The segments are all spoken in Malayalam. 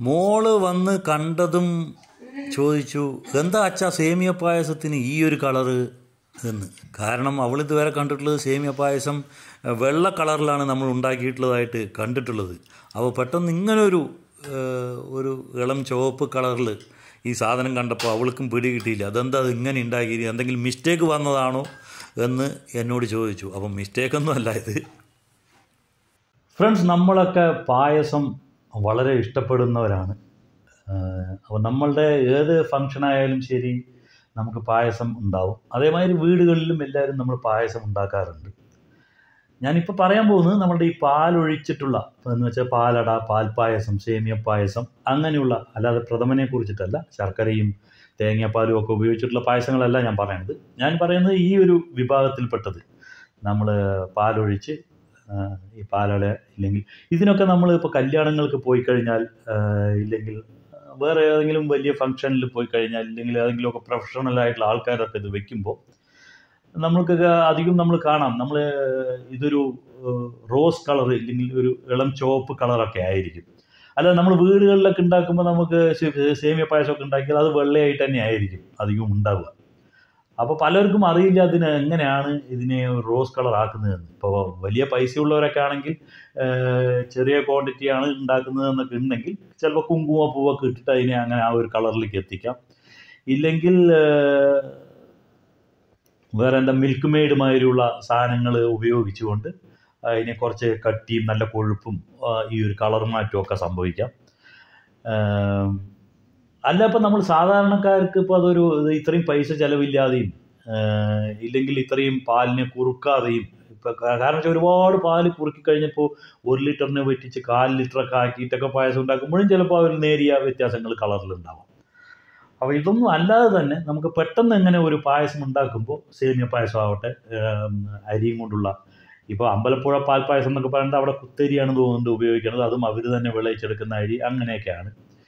മോള് വന്ന് കണ്ടതും ചോദിച്ചു എന്താ അച്ഛാ സേമിയ പായസത്തിന് ഈ ഒരു കളറ് എന്ന് കാരണം അവൾ ഇതുവരെ കണ്ടിട്ടുള്ളത് സേമിയ പായസം ഏഹ്, വെള്ള കളറിലാണ് നമ്മൾ ഉണ്ടാക്കിയിട്ടുള്ളതായിട്ട് കണ്ടിട്ടുള്ളത് അപ്പോൾ പെട്ടെന്ന് ഇങ്ങനൊരു ഏഹ്, ഒരു ഇളം ചുവപ്പ് കളറിൽ ഈ സാധനം കണ്ടപ്പോൾ അവൾക്കും പിടി കിട്ടിയില്ല അതെന്താ അത് ഇങ്ങനെ ഉണ്ടാക്കി എന്തെങ്കിലും മിസ്റ്റേക്ക് വന്നതാണോ എന്ന് എന്നോട് ചോദിച്ചു അപ്പം മിസ്റ്റേക്കൊന്നും അല്ല ഇത് ഫ്രണ്ട്സ് നമ്മളൊക്കെ പായസം വളരെ ഇഷ്ടപ്പെടുന്നവരാണ് അപ്പോൾ നമ്മളുടെ ഏത് ഫങ്ഷൻ ആയാലും ശരി നമുക്ക് പായസം ഉണ്ടാവും അതേമാതിരി വീടുകളിലും എല്ലാവരും നമ്മൾ പായസം ഉണ്ടാക്കാറുണ്ട് ഞാനിപ്പോൾ പറയാൻ പോകുന്നത് നമ്മളുടെ ഈ പാലൊഴിച്ചിട്ടുള്ള എന്ന് വെച്ചാൽ പാലട പാൽപ്പായസം സേമിയ പായസം അങ്ങനെയുള്ള അല്ലാതെ പ്രഥമനെ കുറിച്ചിട്ടല്ല ശർക്കരയും തേങ്ങാപ്പാലും ഒക്കെ ഉപയോഗിച്ചിട്ടുള്ള പായസങ്ങളല്ല ഞാൻ പറയുന്നത് ഞാൻ പറയുന്നത് ഈ ഒരു വിഭാഗത്തിൽപ്പെട്ടത് നമ്മൾ പാലൊഴിച്ച് ആ, ഈ പാലട ഇല്ലെങ്കിൽ ഇതിനൊക്കെ നമ്മൾ ഇപ്പോൾ കല്യാണങ്ങൾക്ക് പോയി കഴിഞ്ഞാൽ ആ, ഇല്ലെങ്കിൽ വേറെ ഏതെങ്കിലും വലിയ ഫംഗ്ഷനിൽ പോയി കഴിഞ്ഞാൽ ഇല്ലെങ്കിൽ ഏതെങ്കിലുമൊക്കെ പ്രൊഫഷണൽ ആയിട്ടുള്ള ആൾക്കാരൊക്കെ ഇത് വെക്കുമ്പോൾ നമ്മൾക്കൊക്കെ അധികം നമ്മൾ കാണാം നമ്മൾ ഇതൊരു ഏഹ്, റോസ് കളർ ഇല്ലെങ്കിൽ ഒരു ഇളം ചുവപ്പ് കളറൊക്കെ ആയിരിക്കും അല്ലാതെ നമ്മൾ വീടുകളിലൊക്കെ ഉണ്ടാക്കുമ്പോൾ നമുക്ക് സേ- സേമിയ പായസമൊക്കെ ഉണ്ടാക്കിയാൽ അത് വെള്ളയായിട്ട് തന്നെ ആയിരിക്കും അധികം ഉണ്ടാവുക അപ്പോൾ പലർക്കും അറിയില്ല അതിന് എങ്ങനെയാണ് ഇതിനെ റോസ് കളർ ആക്കുന്നതെന്ന് ഇപ്പോൾ വലിയ പൈസയുള്ളവരൊക്കെ ആണെങ്കിൽ ഏഹ്, ചെറിയ ക്വാണ്ടിറ്റിയാണ് ഉണ്ടാക്കുന്നത് എന്നൊക്കെ ഉണ്ടെങ്കിൽ ചിലപ്പോൾ കുങ്കുമ പൂവൊക്കെ ഇട്ടിട്ട് അതിനെ അങ്ങനെ ആ ഒരു കളറിലേക്ക് എത്തിക്കാം ഇല്ലെങ്കിൽ ഏഹ്, വേറെ എന്താ മിൽക്ക് മെയ്ഡ് മാതിരിയുള്ള സാധനങ്ങൾ ഉപയോഗിച്ചുകൊണ്ട് അതിനെ കുറച്ച് കട്ടിയും നല്ല കൊഴുപ്പും ആ, ഈ ഒരു കളർ മാറ്റവും ഒക്കെ സംഭവിക്കാം ആം, അല്ല ഇപ്പം നമ്മൾ സാധാരണക്കാർക്ക് ഇപ്പോൾ അതൊരു ഇത് ഇത്രയും പൈസ ചിലവില്ലാതെയും ആ, ഇല്ലെങ്കിൽ ഇത്രയും പാലിനെ കുറുക്കാതെയും ഇപ്പം കാരണം വെച്ചാൽ ഒരുപാട് പാല് കുറുക്കി കഴിഞ്ഞപ്പോൾ ഒരു ലിറ്ററിനെ വെറ്റിച്ച് കാൽ ലിറ്ററൊക്കെ ആക്കിയിട്ടൊക്കെ പായസം ഉണ്ടാക്കുമ്പോഴും ചിലപ്പോൾ അവർ നേരിയ വ്യത്യാസങ്ങൾ കളറിലുണ്ടാവും അപ്പോൾ ഇതൊന്നും അല്ലാതെ തന്നെ നമുക്ക് പെട്ടെന്ന് എങ്ങനെ ഒരു പായസം ഉണ്ടാക്കുമ്പോൾ സേമിയ പായസം ആവട്ടെ ഏം, അരിയും കൊണ്ടുള്ള ഇപ്പോൾ അമ്പലപ്പുഴ പാൽപ്പായസം എന്നൊക്കെ പറയുന്നത് അവിടെ കുത്തരിയാണ് തോന്നുന്നുണ്ട് ഉപയോഗിക്കുന്നത് അതും അവർ തന്നെ വിളയിച്ചെടുക്കുന്ന അരി അങ്ങനെയൊക്കെയാണ്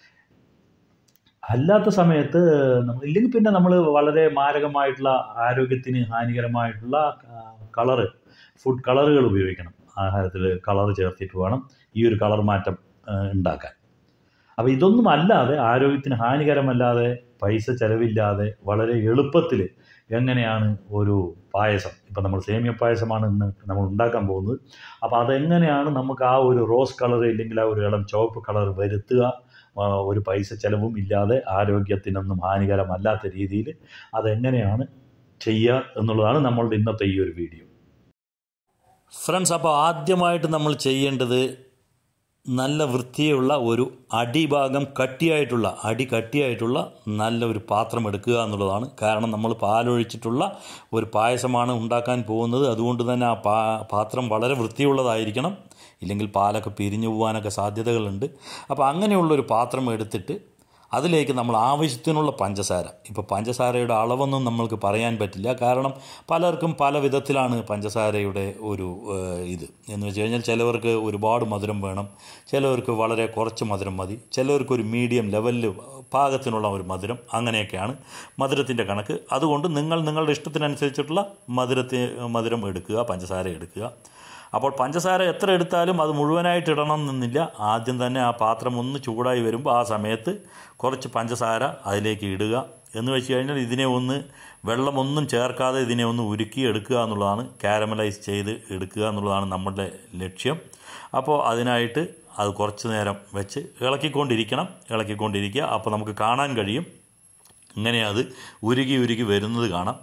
അല്ലാത്ത സമയത്ത് നമ്മൾ ഇല്ലെങ്കിൽ പിന്നെ നമ്മൾ വളരെ മാരകമായിട്ടുള്ള ആരോഗ്യത്തിന് ഹാനികരമായിട്ടുള്ള കളറ് ഫുഡ് കളറുകൾ ഉപയോഗിക്കണം ആഹാരത്തിൽ കളർ ചേർത്തിട്ട് വേണം ഈ ഒരു കളർ മാറ്റം ആ, ഉണ്ടാക്കാൻ അപ്പോൾ ഇതൊന്നും അല്ലാതെ ആരോഗ്യത്തിന് ഹാനികരമല്ലാതെ പൈസ ചിലവില്ലാതെ വളരെ എളുപ്പത്തിൽ എങ്ങനെയാണ് ഒരു പായസം ഇപ്പം നമ്മൾ സേമിയ പായസമാണ് ഇന്ന് നമ്മൾ ഉണ്ടാക്കാൻ പോകുന്നത് അപ്പോൾ അതെങ്ങനെയാണ് നമുക്ക് ആ ഒരു റോസ് കളർ ഇല്ലെങ്കിൽ ആ ഒരു ഇളം ചുവപ്പ് കളർ വരുത്തുക ആ, ഒരു പൈസ ചിലവും ഇല്ലാതെ ആരോഗ്യത്തിനൊന്നും ഹാനികരമല്ലാത്ത രീതിയിൽ അതെങ്ങനെയാണ് ചെയ്യുക എന്നുള്ളതാണ് നമ്മളുടെ ഇന്നത്തെ ഈ ഒരു വീഡിയോ ഫ്രണ്ട്സ് അപ്പോൾ ആദ്യമായിട്ട് നമ്മൾ ചെയ്യേണ്ടത് നല്ല വൃത്തിയുള്ള ഒരു അടിഭാഗം കട്ടിയായിട്ടുള്ള അടി കട്ടിയായിട്ടുള്ള നല്ല ഒരു പാത്രം എടുക്കുക എന്നുള്ളതാണ് കാരണം നമ്മൾ പാലൊഴിച്ചിട്ടുള്ള ഒരു പായസമാണ് ഉണ്ടാക്കാൻ പോകുന്നത് അതുകൊണ്ട് തന്നെ ആ പാ പാത്രം വളരെ വൃത്തിയുള്ളതായിരിക്കണം ഇല്ലെങ്കിൽ പാലൊക്കെ പിരിഞ്ഞു പോകാനൊക്കെ സാധ്യതകളുണ്ട് അപ്പോൾ അങ്ങനെയുള്ളൊരു പാത്രം എടുത്തിട്ട് അതിലേക്ക് നമ്മൾ ആവശ്യത്തിനുള്ള പഞ്ചസാര ഇപ്പോൾ പഞ്ചസാരയുടെ അളവൊന്നും നമ്മൾക്ക് പറയാൻ പറ്റില്ല കാരണം പലർക്കും പല വിധത്തിലാണ് പഞ്ചസാരയുടെ ഒരു ഏഹ്, ഇത് എന്ന് വെച്ച് കഴിഞ്ഞാൽ ചിലവർക്ക് ഒരുപാട് മധുരം വേണം ചിലവർക്ക് വളരെ കുറച്ച് മധുരം മതി ചിലവർക്ക് ഒരു മീഡിയം ലെവലിൽ പാകത്തിനുള്ള ഒരു മധുരം അങ്ങനെയൊക്കെയാണ് മധുരത്തിൻ്റെ കണക്ക് അതുകൊണ്ട് നിങ്ങൾ നിങ്ങളുടെ ഇഷ്ടത്തിനനുസരിച്ചിട്ടുള്ള മധുരത്തെ മധുരം എടുക്കുക പഞ്ചസാര എടുക്കുക അപ്പോൾ പഞ്ചസാര എത്ര എടുത്താലും അത് മുഴുവനായിട്ട് ഇടണം എന്നില്ല ആദ്യം തന്നെ ആ പാത്രം ഒന്ന് ചൂടായി വരുമ്പോൾ ആ സമയത്ത് കുറച്ച് പഞ്ചസാര അതിലേക്ക് ഇടുക എന്ന് വെച്ച് കഴിഞ്ഞാൽ ഇതിനെ ഒന്ന് വെള്ളമൊന്നും ചേർക്കാതെ ഇതിനെ ഒന്ന് ഉരുക്കി എടുക്കുക എന്നുള്ളതാണ് കാരമലൈസ് ചെയ്ത് എടുക്കുക എന്നുള്ളതാണ് നമ്മുടെ ലക്ഷ്യം അപ്പോൾ അതിനായിട്ട് അത് കുറച്ച് നേരം വെച്ച് ഇളക്കിക്കൊണ്ടിരിക്കണം ഇളക്കിക്കൊണ്ടിരിക്കുക അപ്പോൾ നമുക്ക് കാണാൻ കഴിയും ഇങ്ങനെ അത് ഉരുകി ഉരുകി വരുന്നത് കാണാം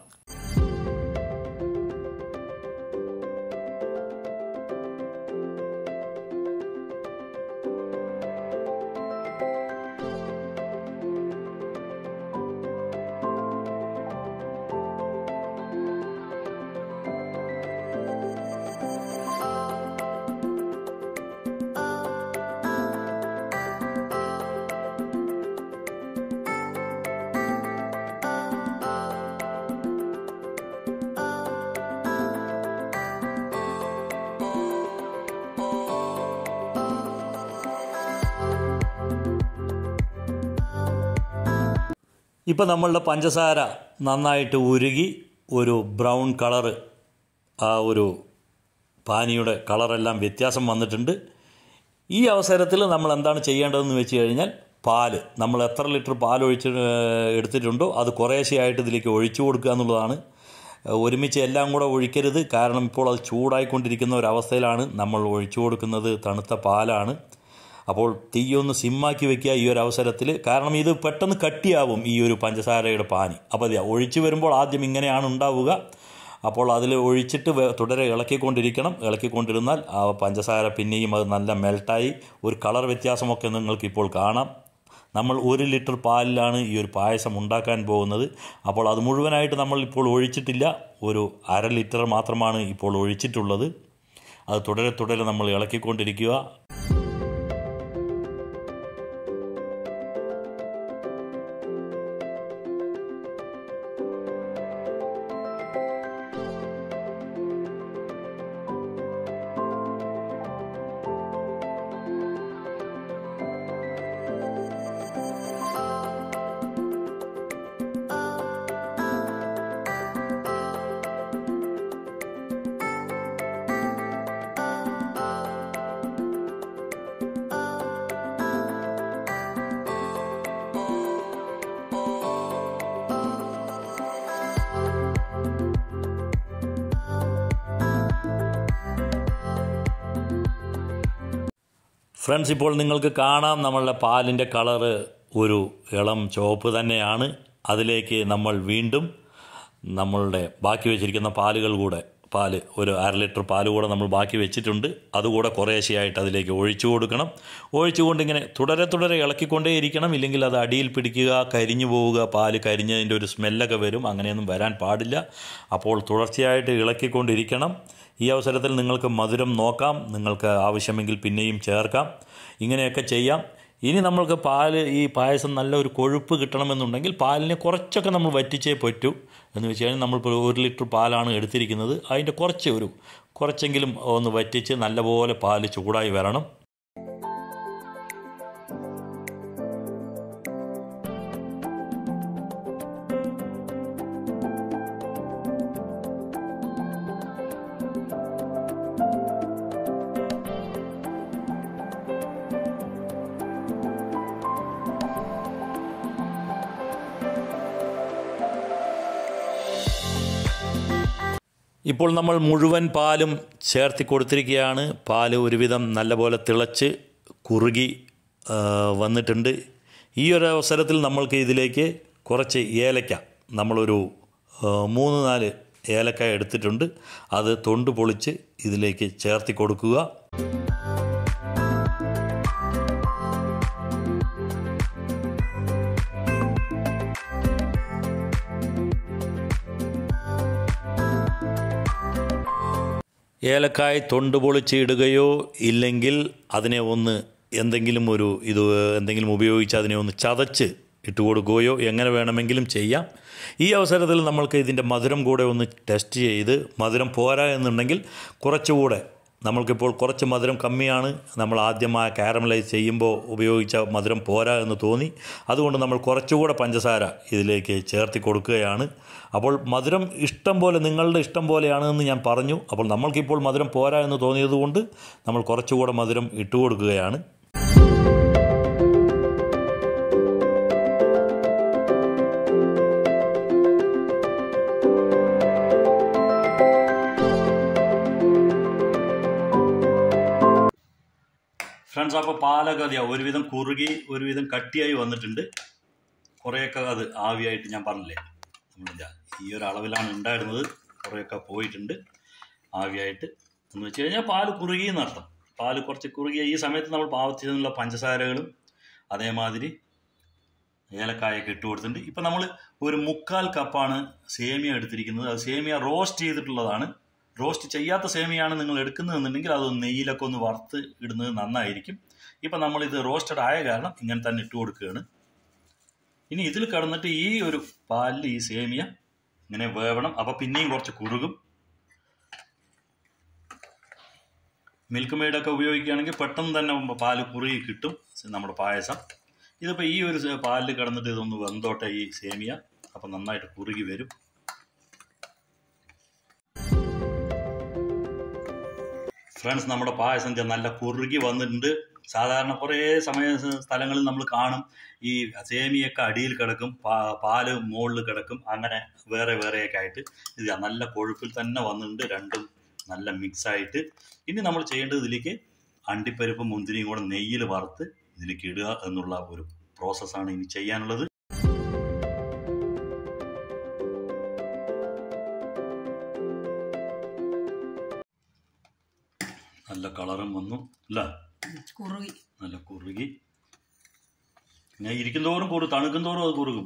ഇപ്പം നമ്മളുടെ പഞ്ചസാര നന്നായിട്ട് ഉരുകി ഒരു ബ്രൗൺ കളറ് ആ ഒരു പാനിയുടെ കളറെല്ലാം വ്യത്യാസം വന്നിട്ടുണ്ട് ഈ അവസരത്തിൽ നമ്മൾ എന്താണ് ചെയ്യേണ്ടതെന്ന് വെച്ച് കഴിഞ്ഞാൽ പാല് നമ്മൾ എത്ര ലിറ്റർ പാൽ ഒഴിച്ച് ഏഹ്, എടുത്തിട്ടുണ്ടോ അത് കുറേശ്ശെയായിട്ട് ഇതിലേക്ക് ഒഴിച്ചു കൊടുക്കുക എന്നുള്ളതാണ് ഏഹ്, ഒരുമിച്ച് എല്ലാം കൂടെ ഒഴിക്കരുത് കാരണം ഇപ്പോൾ അത് ചൂടായിക്കൊണ്ടിരിക്കുന്ന ഒരവസ്ഥയിലാണ് നമ്മൾ ഒഴിച്ചു കൊടുക്കുന്നത് തണുത്ത പാലാണ് അപ്പോൾ തീയൊന്ന് സിമ്മാക്കി വെക്കുക ഈ ഒരു അവസരത്തിൽ കാരണം ഇത് പെട്ടെന്ന് കട്ടിയാവും ഈ ഒരു പഞ്ചസാരയുടെ പാനി അപ്പോൾ അത് ഒഴിച്ചു വരുമ്പോൾ ആദ്യം ഇങ്ങനെയാണ് ഉണ്ടാവുക അപ്പോൾ അതിൽ ഒഴിച്ചിട്ട് വേ- തുടരെ ഇളക്കിക്കൊണ്ടിരിക്കണം ഇളക്കിക്കൊണ്ടിരുന്നാൽ ആ പഞ്ചസാര പിന്നെയും അത് നല്ല മെൽട്ടായി ഒരു കളർ വ്യത്യാസമൊക്കെ നിങ്ങൾക്ക് ഇപ്പോൾ കാണാം നമ്മൾ ഒരു ലിറ്റർ പാലിലാണ് ഈ ഒരു പായസം ഉണ്ടാക്കാൻ പോകുന്നത് അപ്പോൾ അത് മുഴുവനായിട്ട് നമ്മൾ ഇപ്പോൾ ഒഴിച്ചിട്ടില്ല ഒരു അര ലിറ്റർ മാത്രമാണ് ഇപ്പോൾ ഒഴിച്ചിട്ടുള്ളത് അത് തുടരെ തുടരെ നമ്മൾ ഇളക്കിക്കൊണ്ടിരിക്കുക ഫ്രണ്ട്സ് ഇപ്പോൾ നിങ്ങൾക്ക് കാണാം നമ്മളുടെ പാലിൻ്റെ കളറ് ഒരു ഇളം ചുവപ്പ് തന്നെയാണ് അതിലേക്ക് നമ്മൾ വീണ്ടും നമ്മളുടെ ബാക്കി വെച്ചിരിക്കുന്ന പാലുകൾ കൂടെ പാല് ഒരു അര ലിറ്റർ പാല് കൂടെ നമ്മൾ ബാക്കി വെച്ചിട്ടുണ്ട് അതുകൂടെ കുറേശ്ശെയായിട്ട് അതിലേക്ക് ഒഴിച്ചു കൊടുക്കണം ഒഴിച്ചുകൊണ്ട് ഇങ്ങനെ തുടരെ തുടരെ ഇളക്കിക്കൊണ്ടേ ഇരിക്കണം ഇല്ലെങ്കിൽ അത് അടിയിൽ പിടിക്കുക കരിഞ്ഞു പോവുക പാല് കരിഞ്ഞതിൻ്റെ ഒരു സ്മെല്ലൊക്കെ വരും അങ്ങനെയൊന്നും വരാൻ പാടില്ല അപ്പോൾ തുടർച്ചയായിട്ട് ഇളക്കിക്കൊണ്ടിരിക്കണം ഈ അവസരത്തിൽ നിങ്ങൾക്ക് മധുരം നോക്കാം നിങ്ങൾക്ക് ആവശ്യമെങ്കിൽ പിന്നെയും ചേർക്കാം ഇങ്ങനെയൊക്കെ ചെയ്യാം ഇനി നമ്മൾക്ക് പാല് ഈ പായസം നല്ല ഒരു കൊഴുപ്പ് കിട്ടണമെന്നുണ്ടെങ്കിൽ പാലിനെ കുറച്ചൊക്കെ നമ്മൾ വറ്റിച്ചേ പറ്റൂ എന്ന് വെച്ച് കഴിഞ്ഞാൽ നമ്മളിപ്പോൾ ഒരു ലിറ്റർ പാലാണ് എടുത്തിരിക്കുന്നത് അതിൻ്റെ കുറച്ച് ഒരു കുറച്ചെങ്കിലും ഒന്ന് വറ്റിച്ച് നല്ലപോലെ പാല് ചൂടായി വരണം ഇപ്പോൾ നമ്മൾ മുഴുവൻ പാലും ചേർത്തി കൊടുത്തിരിക്കുകയാണ് പാല് ഒരുവിധം നല്ലപോലെ തിളച്ച് കുറുകി ആ, വന്നിട്ടുണ്ട് ഈ ഒരു അവസരത്തിൽ നമ്മൾക്ക് ഇതിലേക്ക് കുറച്ച് ഏലക്ക നമ്മളൊരു ആ, മൂന്ന് നാല് ഏലക്ക എടുത്തിട്ടുണ്ട് അത് തൊണ്ട് പൊളിച്ച് ഇതിലേക്ക് ചേർത്തി കൊടുക്കുക ഏലക്കായ് തൊണ്ട് പൊളിച്ച് ഇടുകയോ ഇല്ലെങ്കിൽ അതിനെ ഒന്ന് എന്തെങ്കിലും ഒരു ഇത് എന്തെങ്കിലും ഉപയോഗിച്ച് അതിനെ ഒന്ന് ചതച്ച് ഇട്ട് കൊടുക്കുകയോ എങ്ങനെ വേണമെങ്കിലും ചെയ്യാം ഈ അവസരത്തിൽ നമ്മൾക്ക് ഇതിൻ്റെ മധുരം കൂടെ ഒന്ന് ടെസ്റ്റ് ചെയ്ത് മധുരം പോരാ എന്നുണ്ടെങ്കിൽ കുറച്ചുകൂടെ നമ്മൾക്കിപ്പോൾ കുറച്ച് മധുരം കമ്മിയാണ് നമ്മൾ ആദ്യം ആ കാരമലൈസ് ചെയ്യുമ്പോൾ ഉപയോഗിച്ച മധുരം പോരാ എന്ന് തോന്നി അതുകൊണ്ട് നമ്മൾ കുറച്ചുകൂടെ പഞ്ചസാര ഇതിലേക്ക് ചേർത്തി കൊടുക്കുകയാണ് അപ്പോൾ മധുരം ഇഷ്ടം പോലെ നിങ്ങളുടെ ഇഷ്ടം പോലെയാണ് എന്ന് ഞാൻ പറഞ്ഞു അപ്പോൾ നമ്മൾക്കിപ്പോൾ മധുരം പോരാ എന്ന് തോന്നിയതുകൊണ്ട് നമ്മൾ കുറച്ചുകൂടെ മധുരം ഇട്ട് കൊടുക്കുകയാണ് ഫ്രണ്ട്സ് അപ്പോൾ പാലൊക്കെ അതെയാ ഒരുവിധം കുറുകി ഒരുവിധം കട്ടിയായി വന്നിട്ടുണ്ട് കുറേയൊക്കെ അത് ആവിയായിട്ട് ഞാൻ പറഞ്ഞില്ലേ നമ്മളില്ല ഈ ഒരു അളവിലാണ് ഉണ്ടായിരുന്നത് കുറേയൊക്കെ പോയിട്ടുണ്ട് ആവിയായിട്ട് എന്ന് വെച്ച് കഴിഞ്ഞാൽ പാല് കുറുകി എന്നർത്ഥം പാല് കുറച്ച് കുറുകിയ ഈ സമയത്ത് നമ്മൾ പാവത്തിനുള്ള പഞ്ചസാരകളും അതേമാതിരി ഏലക്കായൊക്കെ ഇട്ട് കൊടുത്തിട്ടുണ്ട് ഇപ്പം നമ്മൾ ഒരു മുക്കാൽ കപ്പാണ് സേമിയ എടുത്തിരിക്കുന്നത് അത് സേമിയ റോസ്റ്റ് ചെയ്തിട്ടുള്ളതാണ് റോസ്റ്റ് ചെയ്യാത്ത സേമിയാണ് നിങ്ങൾ എടുക്കുന്നതെന്നുണ്ടെങ്കിൽ അത് നെയ്യിലൊക്കെ ഒന്ന് വറുത്ത് ഇടുന്നത് നന്നായിരിക്കും ഇപ്പം നമ്മളിത് റോസ്റ്റഡ് ആയ കാരണം ഇങ്ങനെ തന്നെ ഇട്ട് കൊടുക്കുകയാണ് ഇനി ഇതിൽ കടന്നിട്ട് ഈ ഒരു പാലിൽ ഈ സേമിയ ഇങ്ങനെ വേവണം അപ്പം പിന്നെയും കുറച്ച് കുറുകും മിൽക്ക് മെയ്ഡൊക്കെ ഉപയോഗിക്കുകയാണെങ്കിൽ പെട്ടെന്ന് തന്നെ പാല് കുറുകി കിട്ടും നമ്മുടെ പായസം ഇതിപ്പോൾ ഈ ഒരു സേ- പാലിൽ കിടന്നിട്ട് ഇതൊന്ന് വെന്തോട്ടെ ഈ സേമിയ അപ്പം നന്നായിട്ട് കുറുകി വരും ഫ്രണ്ട്സ് നമ്മുടെ പായസം ദേ നല്ല കുറുകി വന്നിട്ടുണ്ട് സാധാരണ കുറേ സമയ സ്ഥലങ്ങളിൽ നമ്മൾ കാണും ഈ സേമിയൊക്കെ അടിയിൽ കിടക്കും പാ- പാല് മുകളിൽ കിടക്കും അങ്ങനെ വേറെ വേറെയൊക്കെ ആയിട്ട് ഇത് നല്ല കൊഴുപ്പിൽ തന്നെ വന്നിട്ടുണ്ട് രണ്ടും നല്ല മിക്സ് ആയിട്ട് ഇനി നമ്മൾ ചെയ്യേണ്ടത് ഇതിലേക്ക് അണ്ടിപ്പരിപ്പും മുന്തിരിയും കൂടെ നെയ്യിൽ വറുത്ത് ഇതിലേക്ക് ഇടുക എന്നുള്ള ഒരു പ്രോസസ്സാണ് ഇനി ചെയ്യാനുള്ളത് നല്ല കളറും വന്നു അല്ല കുറുകി നല്ല കുറുകി ഞാൻ ഇരിക്കും തോറും കുറു തണുക്കും തോറും അത് കുറുകും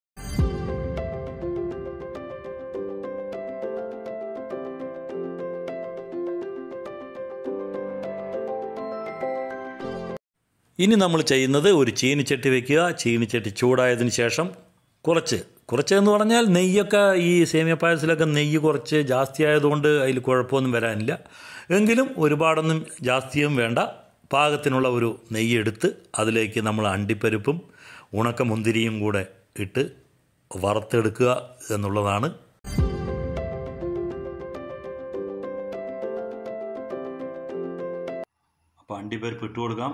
ഇനി നമ്മൾ ചെയ്യുന്നത് ഒരു ചീനിച്ചട്ടി വെക്കുക ചീനിച്ചട്ടി ചൂടായതിനു ശേഷം കുറച്ച് കുറച്ച് എന്ന് പറഞ്ഞാൽ നെയ്യൊക്കെ ഈ സേമിയ പായസത്തിലൊക്കെ നെയ്യ് കുറച്ച് ജാസ്തി ആയതുകൊണ്ട് അതിൽ കുഴപ്പമൊന്നും വരാനില്ല എങ്കിലും ഒരുപാടൊന്നും ജാസ്തിയും വേണ്ട പാകത്തിനുള്ള ഒരു നെയ്യ് എടുത്ത് അതിലേക്ക് നമ്മൾ അണ്ടിപ്പരിപ്പും ഉണക്ക മുന്തിരിയും കൂടെ ഇട്ട് വറുത്തെടുക്കുക എന്നുള്ളതാണ് അപ്പോൾ അണ്ടിപ്പരിപ്പ് ഇട്ട് കൊടുക്കാം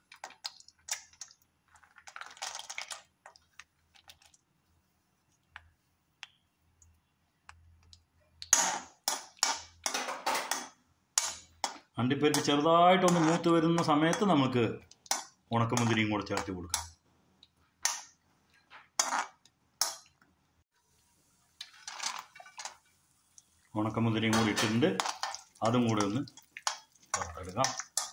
അണ്ടിപ്പരിപ്പ് ചെറുതായിട്ടൊന്ന് മൂത്ത് വരുന്ന സമയത്ത് നമുക്ക് ഉണക്കമുന്തിരിയും കൂടെ ചേർത്ത് കൊടുക്കാം ഉണക്കമുന്തിരിയും കൂടി ഇട്ടിട്ടുണ്ട് അതും കൂടെ ഒന്ന് വറുത്തെടുക്കാം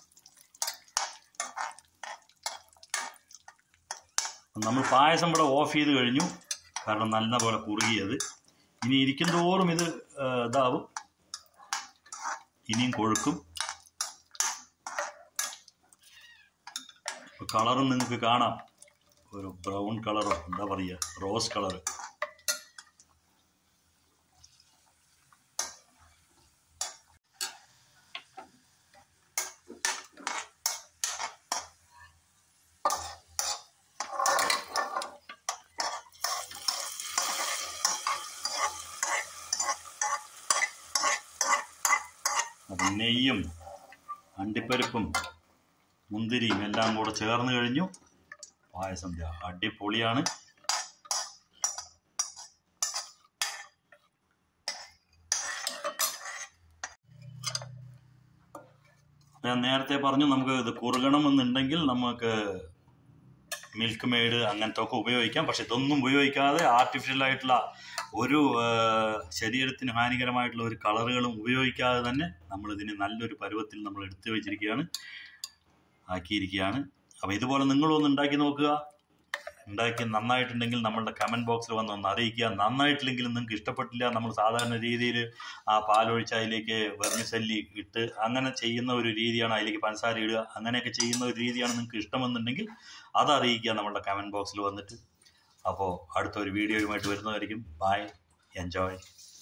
നമ്മൾ പായസം ഇവിടെ ഓഫ് ചെയ്ത് കഴിഞ്ഞു കാരണം നല്ല പോലെ കുറുകിയത് ഇനി ഇരിക്കും തോറും ഇത് ആ, ഇതാവും ഇനിയും കൊഴുക്കും കളറും നിങ്ങൾക്ക് കാണാം ഒരു ബ്രൗൺ കളറോ എന്താ പറയുക റോസ് കളർ അത് നെയ്യും അണ്ടിപ്പരിപ്പും മുന്തിരിയും എല്ലാം കൂടെ ചേർന്ന് കഴിഞ്ഞു പായസം ദാ അടിപൊളിയാണ് ഞാൻ നേരത്തെ പറഞ്ഞു നമുക്ക് ഇത് കുറുകണമെന്നുണ്ടെങ്കിൽ നമുക്ക് മിൽക്ക് മെയ്ഡ് അങ്ങനത്തെ ഒക്കെ ഉപയോഗിക്കാം പക്ഷെ ഇതൊന്നും ഉപയോഗിക്കാതെ ആർട്ടിഫിഷ്യൽ ആയിട്ടുള്ള ഒരു ആ, ശരീരത്തിന് ഹാനികരമായിട്ടുള്ള ഒരു കളറുകളും ഉപയോഗിക്കാതെ തന്നെ നമ്മൾ ഇതിന് നല്ലൊരു പരുവത്തിൽ നമ്മൾ എടുത്തു വെച്ചിരിക്കുകയാണ് ആക്കിയിരിക്കുകയാണ് അപ്പോൾ ഇതുപോലെ നിങ്ങളും ഒന്ന് ഉണ്ടാക്കി നോക്കുക ഉണ്ടാക്കി നന്നായിട്ടുണ്ടെങ്കിൽ നമ്മളുടെ കമൻറ്റ് ബോക്സിൽ വന്ന് ഒന്ന് അറിയിക്കുക നന്നായിട്ടില്ലെങ്കിലും നിങ്ങൾക്ക് ഇഷ്ടപ്പെട്ടില്ല നമ്മൾ സാധാരണ രീതിയിൽ ആ പാലൊഴിച്ച് അതിലേക്ക് വെർമിസല്ലി ഇട്ട് അങ്ങനെ ചെയ്യുന്ന ഒരു രീതിയാണ് അതിലേക്ക് പഞ്ചസാര ഇടുക അങ്ങനെയൊക്കെ ചെയ്യുന്ന ഒരു രീതിയാണ് നിങ്ങൾക്ക് ഇഷ്ടമെന്നുണ്ടെങ്കിൽ അത് അറിയിക്കുക നമ്മളുടെ കമൻറ്റ് ബോക്സിൽ വന്നിട്ട് അപ്പോൾ അടുത്ത ഒരു വീഡിയോയുമായിട്ട് വരുന്നതായിരിക്കും ബൈ എൻജോയ്